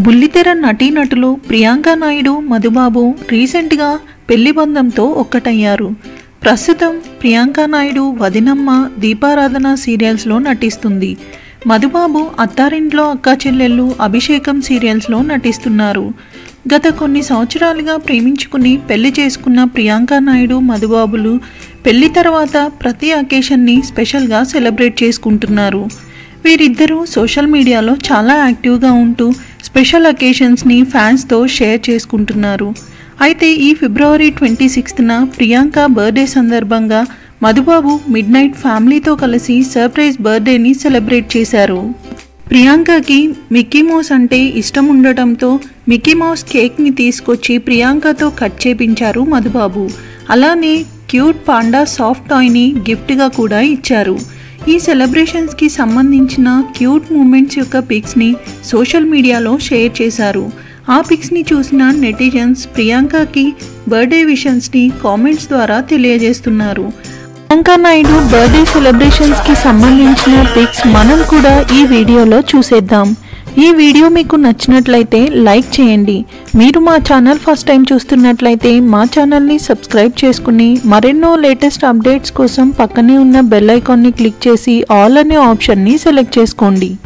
బుల్లితెర నటీనటులు ప్రియాంక నాయుడు మధుబాబు రీసెంట్గా పెళ్లి బంధంతో ఒక్కటయ్యారు ప్రస్తుతం ప్రియాంక నాయుడు వదినమ్మ దీపారాధన సీరియల్స్లో నటిస్తుంది మధుబాబు అత్తారింట్లో అక్కా చెల్లెళ్ళు అభిషేకం సీరియల్స్లో నటిస్తున్నారు గత కొన్ని సంవత్సరాలుగా ప్రేమించుకుని పెళ్లి చేసుకున్న ప్రియాంక నాయుడు మధుబాబులు పెళ్లి తర్వాత ప్రతి అకేషన్ని స్పెషల్గా సెలబ్రేట్ చేసుకుంటున్నారు వీరిద్దరూ సోషల్ మీడియాలో చాలా యాక్టివ్గా ఉంటూ స్పెషల్ అకేషన్స్ని ఫ్యాన్స్తో షేర్ చేసుకుంటున్నారు అయితే ఈ ఫిబ్రవరి ట్వంటీ సిక్స్త్న ప్రియాంక బర్త్డే సందర్భంగా మధుబాబు మిడ్ నైట్ ఫ్యామిలీతో కలిసి సర్ప్రైజ్ బర్త్డేని సెలబ్రేట్ చేశారు ప్రియాంకకి మిక్కీ మౌస్ అంటే ఇష్టం ఉండటంతో మిక్కీ మౌస్ కేక్ని తీసుకొచ్చి ప్రియాంకతో కట్ చేపించారు మధుబాబు అలానే క్యూట్ పాండా సాఫ్ట్ టాయ్ని గిఫ్ట్గా కూడా ఇచ్చారు ఈ సెలబ్రేషన్స్కి సంబంధించిన క్యూట్ మూమెంట్స్ యొక్క పిక్స్ని సోషల్ మీడియాలో షేర్ చేశారు ఆ పిక్స్ని చూసిన నెటిజన్స్ ప్రియాంకకి బర్త్డే విషన్స్ని కామెంట్స్ ద్వారా తెలియజేస్తున్నారు ప్రియాంక నాయుడు బర్త్డే సెలబ్రేషన్స్కి సంబంధించిన పిక్స్ మనం కూడా ఈ వీడియోలో చూసేద్దాం ఈ వీడియో మీకు నచ్చినట్లయితే లైక్ చేయండి మీరు మా ఛానల్ ఫస్ట్ టైం చూస్తున్నట్లయితే మా ఛానల్ని సబ్స్క్రైబ్ చేసుకుని మరెన్నో లేటెస్ట్ అప్డేట్స్ కోసం పక్కనే ఉన్న బెల్ ఐకాన్ని క్లిక్ చేసి ఆల్ అనే ఆప్షన్ని సెలెక్ట్ చేసుకోండి